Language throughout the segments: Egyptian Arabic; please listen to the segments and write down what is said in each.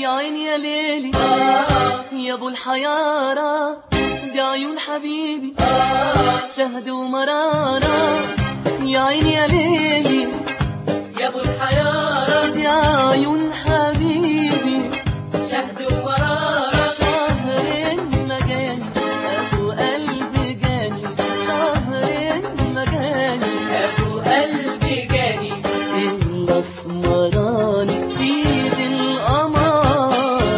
يا عين يا ليلي يا ابو الحيارة دي عيون حبيبي شهد ومرارة يا عين يا ليلي يا ابو الحيارة دي عيون حبيبي شهد ومرارة شهر المجاني ابو قلبي جاني شهر المجاني ابو قلبي جاني الاسمراني في ذي القمر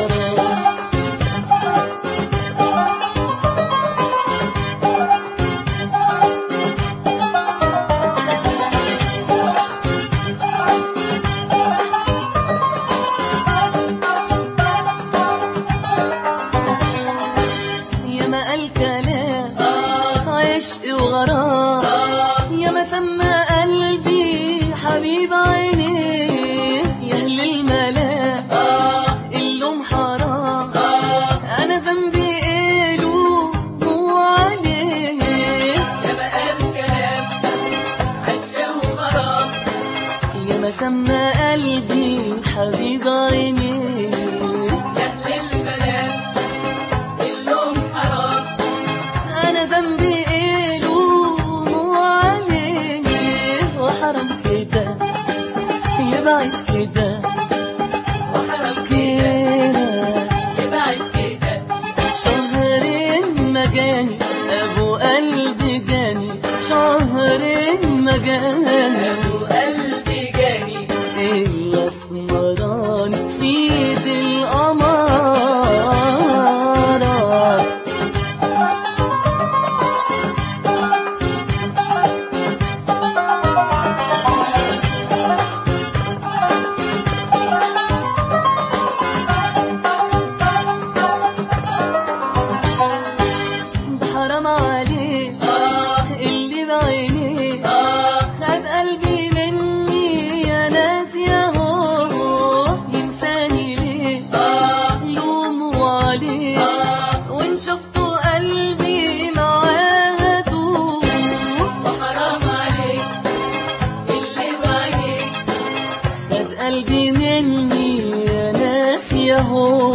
يا ما قال كلام عشق وغرام يا ما سمى قلبي حبيب عينيه يا اهل الملاك اللوم حرام انا ذنبي ايه له هو عليه يا ما قال كلام عشق وغرام يا ما سمى قلبي حبيب عينيه يا اهل البلاد اللوم حرام انا ذنبي ايه له عليه وحرم كده يبعد كده وحرام كده كده يبعد كده شهر مجاني ابو قلبي جاني شهر مجاني ابو قلبي جاني الاسمراني سيد القمر حرام عليك اللي بعينيك خد قلبي مني يا ناس يا هو ينساني ليه لوموا عليه وان شفتوا قلبي معاها توب وحرام عليك اللي بعينيك خد قلبي مني يا ناس يا هو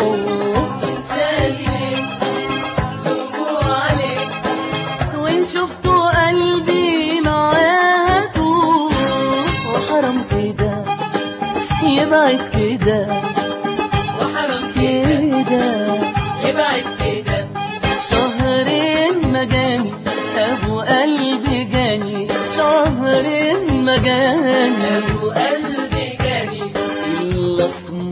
سالك لوموا عليك وان شفتوا قلبي معاها توب وحرام كده يبعد كده وحرام كده كده يبعد كده شهر مجاني ابو قلبي جاني شهر مجاني ابو قلبي جاني الاسمر